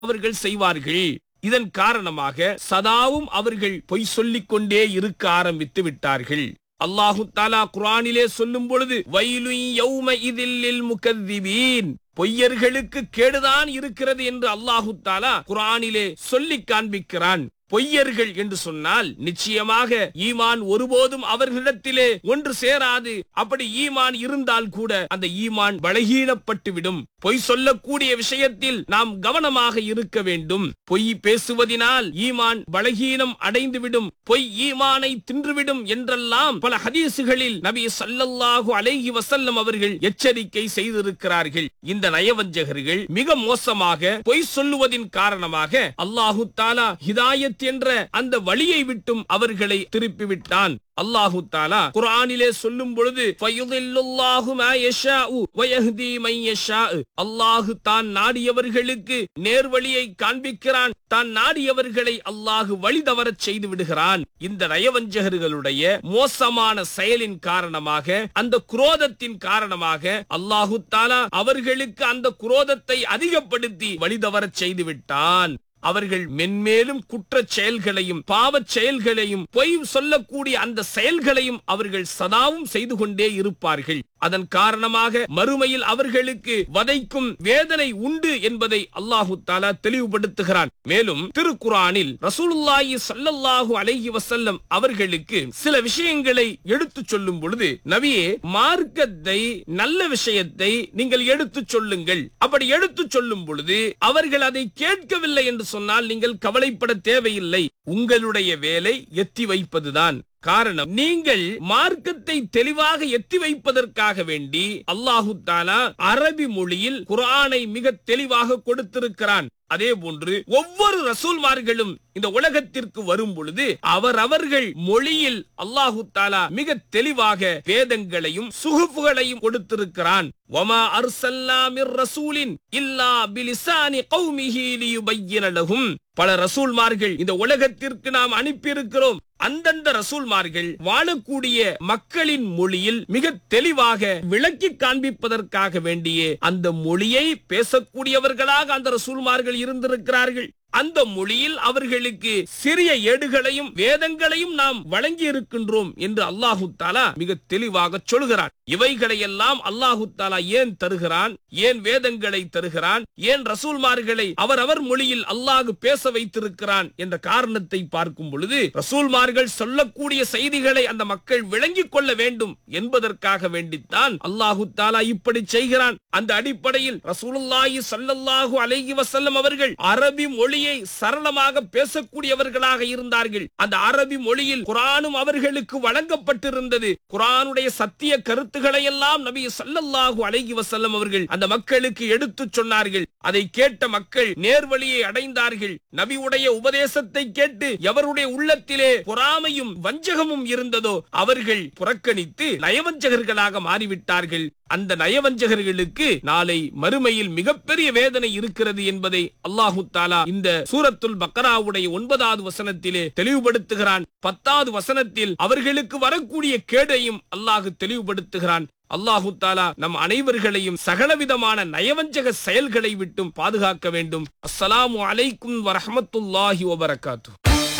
அவர்கள் செய்வார்கள் இதன் காரணமாக சதாவும் அவர்கள் பொய் சொல்லிக் கொண்டே இருக்க ஆரம்பித்து விட்டார்கள் அல்லாஹு தாலா குரானிலே சொல்லும் பொழுது வயலு யௌம இதில் முகத்திபீன் பொய்யர்களுக்கு கேடுதான் இருக்கிறது என்று அல்லாஹு தாலா குரானிலே சொல்லி காண்பிக்கிறான் பொய்யர்கள் என்று சொன்னால் நிச்சயமாக ஈமான் ஒருபோதும் அவர்களிடத்திலே ஒன்று சேராது அப்படி ஈமான் இருந்தால் கூட அந்த ஈமான் பலகீனப்பட்டு விடும் பொய் சொல்லக்கூடிய விஷயத்தில் நாம் கவனமாக இருக்க வேண்டும் பொய் பேசுவதினால் ஈமான் பலகீனம் அடைந்துவிடும் பொய் ஈமானை தின்றுவிடும் என்றெல்லாம் பல ஹதீசுகளில் நபி ஸல்லல்லாஹு அலைஹி வஸல்லம் அவர்கள் எச்சரிக்கை செய்திருக்கிறார்கள் இந்த நயவஞ்சகர்கள் மிக மோசமாக பொய் சொல்லுவதின் காரணமாக அல்லாஹு தாலா ஹிதாயத் என்ற அந்த வழியை விட்டும் அவர்களை திருப்பிவிட்டான் அல்லாஹு தாலா குர்ஆனிலே சொல்லும் பொழுது ஃபயுதில்லுல்லாஹு மா யஷாஉ வயஹ்தி மை யஷாஉ அல்லாஹு தான் நாடியவர்களுக்கு நேர்வழியை காண்பிக்கிறான் தான் நாடியவர்களை அல்லாஹு வழி தவறச் செய்து விடுகிறான் இந்த நயவஞ்சகர்களுடைய மோசமான செயலின் காரணமாக அந்த குரோதத்தின் காரணமாக அல்லாஹு தாலா அவர்களுக்கு அந்த குரோதத்தை அதிகப்படுத்தி வழி தவறச் செய்து விட்டான் அவர்கள் மென்மேலும் குற்றச் செயல்களையும் பாவச் செயல்களையும் பொய் சொல்லக்கூடிய அந்த செயல்களையும் அவர்கள் சதாவும் செய்து கொண்டே இருப்பார்கள் அதன் காரணமாக மறுமையில் அவர்களுக்கு வதைக்கும் வேதனை உண்டு என்பதை அல்லாஹு தாலா தெளிவுபடுத்துகிறான் மேலும் திருக்குரானில் ரசூலுல்லாஹி ஸல்லல்லாஹு அலைஹி வஸல்லம் அவர்களுக்கு சில விஷயங்களை எடுத்துச் சொல்லும் பொழுது நபியே மார்க்கத்தை நல்ல விஷயத்தை நீங்கள் எடுத்துச் சொல்லுங்கள் அப்படி எடுத்துச் சொல்லும் பொழுது அவர்கள் அதை கேட்கவில்லை என்று சொன்னால் நீங்கள் கவலைப்பட தேவையில்லை உங்களுடைய வேலை எத்தி வைப்பதுதான் காரணம் நீங்கள் மார்க்கத்தை தெளிவாக எத்தி வைப்பதற்காக வேண்டி அல்லாஹு தாலா அரபி மொழியில் குர்ஆனை மிக தெளிவாக கொடுத்திருக்கிறான் அதே போன்று ஒவ்வொரு ரசூல்மார்களும் இந்த உலகத்திற்கு வரும் பொழுது அவர் அவர்கள் மொழியில் அல்லாஹு தாலா மிக தெளிவாக வேதங்களையும் சுகுப்புகளையும் கொடுத்திருக்கிறான் வமா அர்சல்லா மிர் ரசூலின் இல்லா பிலிசானி கௌமிஹி லியுபய்யின லஹும் பல ரசூல்மார்கள் இந்த உலகத்திற்கு நாம் அனுப்பியிருக்கிறோம் அந்தந்த ரசூல்மார்கள் வாழக்கூடிய மக்களின் மொழியில் மிக தெளிவாக விளக்கி காண்பிப்பதற்காக வேண்டிய அந்த மொழியை பேசக்கூடியவர்களாக அந்த ரசூல்மார்கள் இருந்திருக்கிறார்கள் அந்த மொழியில் அவர்களுக்கு சிறிய ஏடுகளையும் வேதங்களையும் நாம் வழங்கி இருக்கின்றோம் என்று அல்லாஹு தாலா மிக தெளிவாக சொல்கிறான் இவைகளையெல்லாம் அல்லாஹு தாலா ஏன் தருகிறான் ஏன் வேதங்களை தருகிறான் ஏன் ரசூல்மார்களை அவரவர் மொழியில் அல்லாஹு பேச வைத்திருக்கிறான் என்ற காரணத்தை பார்க்கும் பொழுது ரசூல்மார்கள் சொல்லக்கூடிய செய்திகளை அந்த மக்கள் விளங்கிக் கொள்ள வேண்டும் என்பதற்காக வேண்டித்தான் அல்லாஹு தாலா இப்படி செய்கிறான் அந்த அடிப்படையில் ரசூலுல்லாஹி ஸல்லல்லாஹு அலைஹி வஸல்லம் அவர்கள் அரபி மொழியை சரளமாக பேசக்கூடியவர்களாக இருந்தார்கள் அந்த அரபி மொழியில் குரானும் அவர்களுக்கு வழங்கப்பட்டிருந்தது குரானுடைய சத்திய கருத்துக்களை எல்லாம் நபி ஸல்லல்லாஹு அலைஹி வஸல்லம் அவர்கள் அந்த மக்களுக்கு எடுத்துச் சொன்னார்கள் அதை கேட்ட மக்கள் நேர்வழியை அடைந்தார்கள் நபியுடைய உபதேசத்தை கேட்டு எவருடைய உள்ளத்திலே பொறாமையும் வஞ்சகமும் இருந்ததோ அவர்கள் புறக்கணித்து நயவஞ்சகர்களாக மாறிவிட்டார்கள் அந்த நயவஞ்சகர்களுக்கு நாளை மறுமையில் மிகப்பெரிய வேதனை இருக்கிறது என்பதை அல்லாஹு தாலா இந்த சூரத்துல் பக்கராவுடைய ஒன்பதாவது வசனத்திலே தெளிவுபடுத்துகிறான் பத்தாவது வசனத்தில் அவர்களுக்கு வரக்கூடிய கேடையும் அல்லாஹு தெளிவுபடுத்துகிறான் அல்லாஹு தாலா நம் அனைவர்களையும் சகலவிதமான நயவஞ்சக செயல்களை விட்டும் பாதுகாக்க வேண்டும் அஸ்ஸலாமு அலைக்கும் வரஹமத்துல்லாஹி வபரகாத்து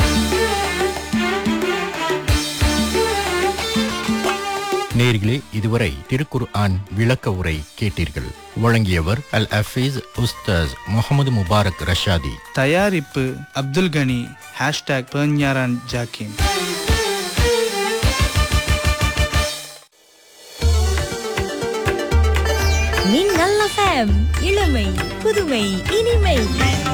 நேர்களே இதுவரை திருக்குர் ஆன் விளக்க உரை கேட்டீர்கள் வழங்கியவர் அல் அஃபீஸ் உஸ்தாஸ் முகமது முபாரக் ரஷாதி தயாரிப்பு அப்துல் கனி ஹேஷ்டாக் பெர்ஞாரான் ஜாக்கின் மின்னல் எஃப்எம் இளமை புதுமை இனிமை